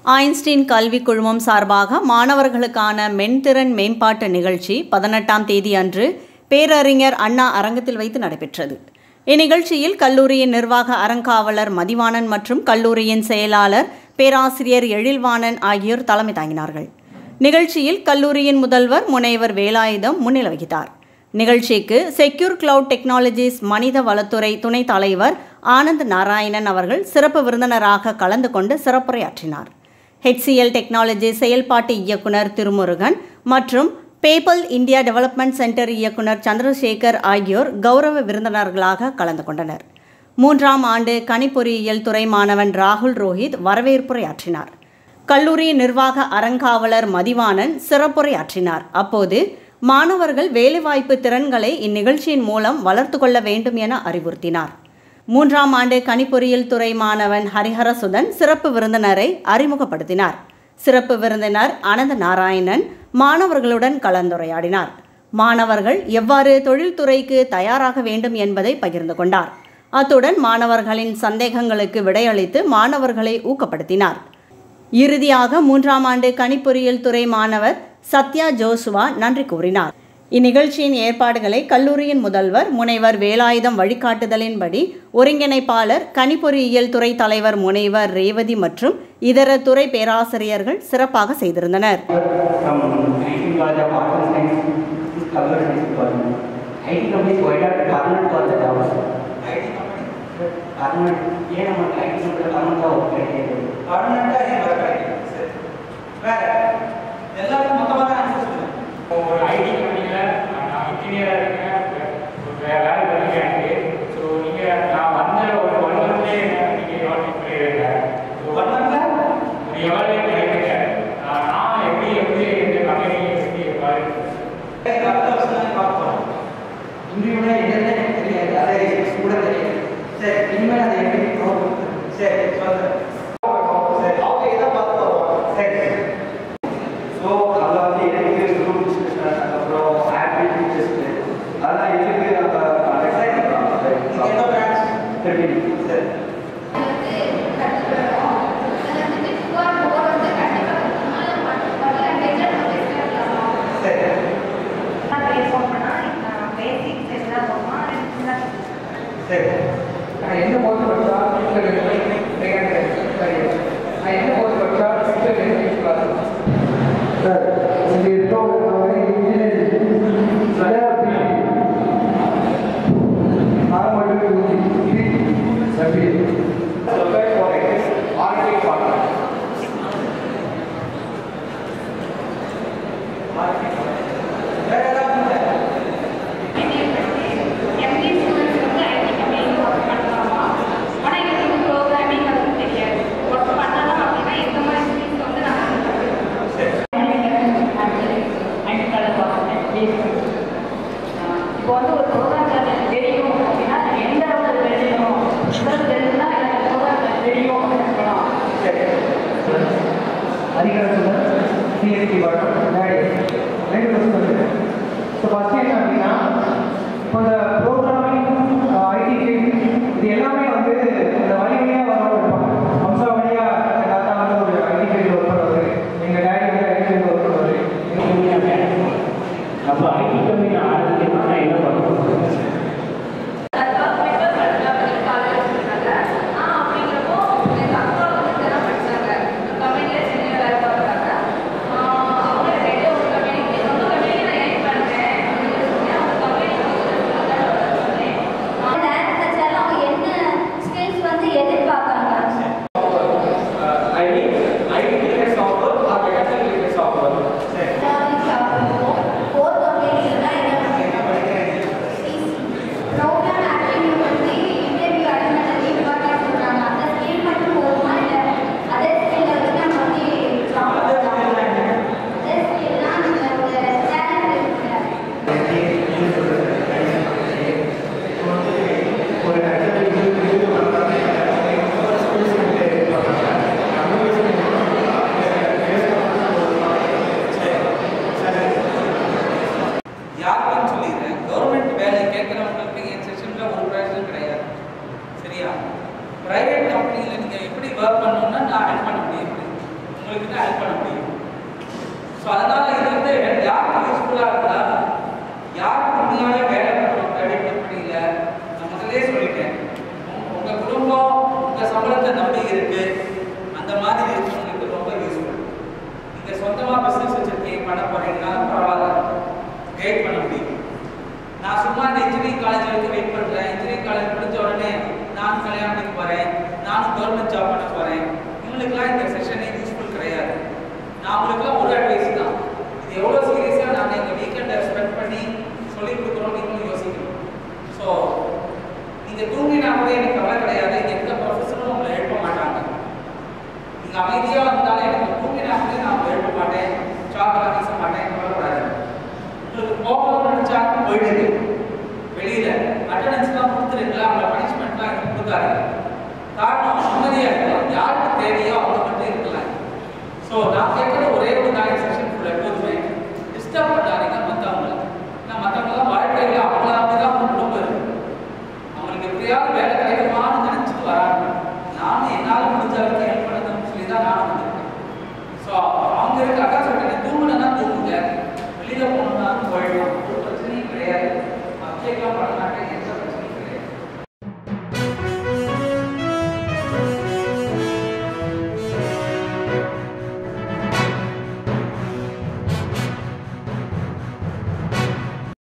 Einstein கல்விக் குழுமம் சார்பாக மாணவர்களுக்கான மென்திறன் மேம்பாட்டு நிகழ்ச்சி பதினெட்டாம் தேதி அன்று பேரறிஞர் அண்ணா அரங்கத்தில் வைத்து நடைபெற்றது இந்நிகழ்ச்சியில் கல்லூரியின் நிர்வாக அறங்காவலர் மதிவாணன் மற்றும் கல்லூரியின் செயலாளர் பேராசிரியர் எழில்வாணன் ஆகியோர் தலைமை தாங்கினார்கள் நிகழ்ச்சியில் கல்லூரியின் முதல்வர் முனைவர் வேலாயுதம் முன்னிலை வகித்தார் நிகழ்ச்சிக்கு செக்யூர் கிளவுட் டெக்னாலஜிஸ் மனித வளத்துறை துணைத் தலைவர் ஆனந்த் நாராயணன் அவர்கள் சிறப்பு விருந்தினராக கலந்து கொண்டு சிறப்புரையாற்றினார் ஹெச்சிஎல் டெக்னாலஜி செயல்பாட்டு இயக்குனர் திருமுருகன் மற்றும் பேபல் இந்தியா டெவலப்மெண்ட் சென்டர் இயக்குனர் சந்திரசேகர் ஆகியோர் கௌரவ விருந்தினர்களாக கலந்து கொண்டனர் மூன்றாம் ஆண்டு கணிப்பொறியியல் துறை மாணவன் ராகுல் ரோஹித் வரவேற்புரையாற்றினார் கல்லூரி நிர்வாக அறங்காவலர் மதிவாணன் சிறப்புரையாற்றினார் அப்போது மாணவர்கள் வேலைவாய்ப்பு திறன்களை இந்நிகழ்ச்சியின் மூலம் வளர்த்து கொள்ள வேண்டும் என அறிவுறுத்தினார் மூன்றாம் ஆண்டு கணிப்பொறியியல் துறை மாணவன் ஹரிஹரசுதன் சிறப்பு விருந்தினரை அறிமுகப்படுத்தினார் சிறப்பு விருந்தினர் அனந்த நாராயணன் மாணவர்களுடன் கலந்துரையாடினார் மாணவர்கள் எவ்வாறு தொழில்துறைக்கு தயாராக வேண்டும் என்பதை பகிர்ந்து கொண்டார் அத்துடன் மாணவர்களின் சந்தேகங்களுக்கு விடையளித்து மாணவர்களை ஊக்கப்படுத்தினார் இறுதியாக மூன்றாம் ஆண்டு கணிப்பொறியியல் துறை மாணவர் சத்யா ஜோசுவா நன்றி கூறினார் இந்நிகழ்ச்சியின் ஏற்பாடுகளை கல்லூரியின் முதல்வர் முனைவர் வேலாயுதம் வழிகாட்டுதலின்படி ஒருங்கிணைப்பாளர் கணிப்பொறியியல் துறை தலைவர் முனைவர் ரேவதி மற்றும் இதர துறை பேராசிரியர்கள் சிறப்பாக செய்திருந்தனர் from IT College of Arts and Science, this Computer Science Department. IT company provided permanent for the jobs. IT company? Permanent, ಏನು ನಮಗೆ IT company permanent job கிடையாது. ಪರ್ಮನೆಂಟ್ ಆಗಿ ಬರ್ಬೇಕು ಸರಿ ಬೇರೆ ಎಲ್ಲರೂ ಮೊತ್ತமாக ಅನಿಸ್ತದೆ ஒரு ஐடி கம்பெனியில் நான் இன்ஜினியராக இருக்கேன் வேறு வேலை பண்ணிக்கிறேன் எனக்கு ஸோ நீங்கள் நான் வந்த ஒரு ஒன் மந்த்லேயே நீங்கள் எவ்வளோ பண்ணிடுங்க ஸோ ಒನ್ ಮಂತ್ ஒரு எவ்வளோ கிடைக்குங்க நான் எப்படி எப்படி இந்த கம்பெனி எப்படி எவ்வாறு ಹತ್ತು ವರ್ಷದಲ್ಲಿ பார்ப்போம் இன்றையோட என்னென்ன எனக்கு தெரியாது அதை கூட தெரியாது சரி இனிமேல் அதை எப்படி நோக்கம் சரி சொல்றேன் சரி அவங்க இதை பார்த்து வருவாங்க சரி ஸோ அதில் வந்து எனக்கு குரூப் டிஸ்கஷன் அப்புறம் ஆக்டிவிட்டி டெஸ்ட் அதெல்லாம் எதுக்கு நம்ம நீங்க என்ன பிரான்ச் தெரியும் சரி சரி சரி என்ன போட்டு வச்சா என்ன போட்டு வச்சா சார் இங்கே இருக்கவங்க இன்ஜினியரிங் சரியாக வேற ஏதாவது உண்டா? இப்போ வந்து ஒரு ப்ரோக்ராம் தெரியும் அப்படின்னா எந்த அளவுக்கு தெரியும் இவ்வளவு தெரியும்னா எனக்கு ப்ரோக்ராம் தெரியும் அப்படின்னு சொல்லலாம் சரி அதிகாரத்துடன் சிஎஸ்டி வட்டம் முன்னாடி ரெண்டு இருக்கு அந்த மாதிரி இருக்கவங்களுக்கு ரொம்ப யூஸ்ஃபுல் நீங்க சொந்தமா பிசினஸ் வச்சிருக்கீங்க பண்ண போறீங்கன்னா பரவாயில்ல கைட் பண்ண முடியும் நான் சும்மா இந்த இன்ஜினியரிங் காலேஜ் வரைக்கும் வெயிட் பண்றேன் இன்ஜினியரிங் காலேஜ் முடிஞ்ச உடனே நானும் கல்யாணத்துக்கு போறேன் நானும் கவர்மெண்ட் ஜாப் பண்ண போறேன் இவங்களுக்குலாம் இந்த செஷனே யூஸ்ஃபுல் கிடையாது நான் உங்களுக்குலாம் ஒரு அட்வைஸ் தான் இது எவ்வளோ சீரியஸாக நாங்கள் எங்கள் வீக்கெண்டை ஸ்பெண்ட் பண்ணி சொல்லி கொடுக்குறோம் நீங்களும் யோசிக்கணும் ஸோ நீங்கள் தூங்கினா கூட எனக்கு கவலை கிடையாது எந்த ப்ரொஃபஸரும் உங்களை எழுப்ப மாட்டாங்க நீங்கள் அமைதியாக இருந்தாலும் எனக்கு தூங்கினா கூட நான் உங்களை எழுப்ப மாட்டேன் சாக்கெல்லாம் வீச மாட்டேன் கவலைப்படாது உங்களுக்கு போகணும்னு நினச்சா போயிடுங்க வெளியில் அட்டண்டன்ஸ்லாம் கொடுத்துருங்களா அவங்கள பனிஷ்மெண்ட்லாம் எனக்கு கொடுக்காதீங்க